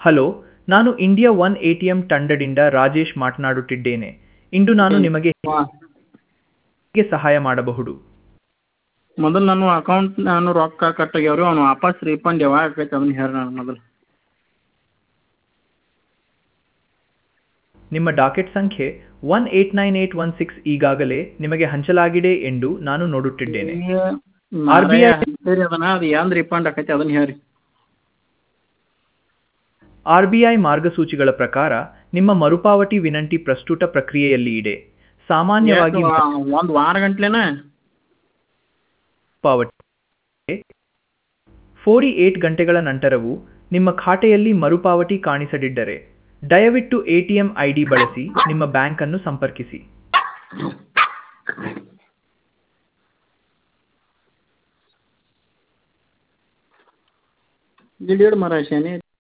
hello ನಾನು India one A T M ತಂಡದಿಂದ ರಾಜೇಶ್ ಮಾತನಾಡುತ್ತಿದ್ದೇನೆ ಇಂದು ನಾನು ನಿಮಗೆ ಹಾಂ ಹೇಗೆ ಸಹಾಯ ಮಾಡಬಹುದು ಮೊದಲು ನಾನು ಅಕೌಂಟ್ ನಾನು ರೊಕ್ಕ ಕಟ್ ಆಗ್ಯಾವ ರೀ ಅವ್ನು ವಾಪಸ್ ರೀಫಂಡ್ ಯಾವಾಗ ಆಕೈತೆ ಅದನ್ನ ಹೇಳಿ ನನಗೆ ಮೊದಲು ನಿಮ್ಮ ಡಾಕೆಟ್ ಸಂಖ್ಯೆ one eight nine eight one six ಈಗಾಗಲೇ ನಿಮಗೆ ಹಂಚಲಾಗಿದೆ ಎಂದು ನಾನು ನೋಡುತ್ತಿದ್ದೇನೆ RBI ಸರಿ ಅದನ್ನ ಅದು ಏನು ರೀಫಂಡ್ ಆಕೈತೆ ಅದನ್ನ ಹೇಳಿ ಆರ್ ಬಿ ಐ ಮಾರ್ಗಸೂಚಿಗಳ ಪ್ರಕಾರ ನಿಮ್ಮ ಮರುಪಾವತಿ ವಿನಂತಿ ಪ್ರಸ್ತುತ ಪ್ರಕ್ರಿಯೆಯಲ್ಲಿ ಇದೆ ಸಾಮಾನ್ಯವಾಗಿ ಒಂದು ವಾರ ಗಂಟ್ಲೆನಾ ಮರುಪಾವತಿ ಫೋರ್ಟಿ ಏಟ್ ಗಂಟೆಗಳ ನಂತರವೂ ನಿಮ್ಮ ಖಾತೆಯಲ್ಲಿ ಮರುಪಾವತಿ ಕಾಣಿಸದಿದ್ದರೆ ದಯವಿಟ್ಟು ಎಟಿಎಂ ಐಡಿ ಬಳಸಿ ನಿಮ್ಮ ಬ್ಯಾಂಕ್ ಅನ್ನು ಸಂಪರ್ಕಿಸಿ ಡಿಲೀಟ್ ಮರ ಶನಿ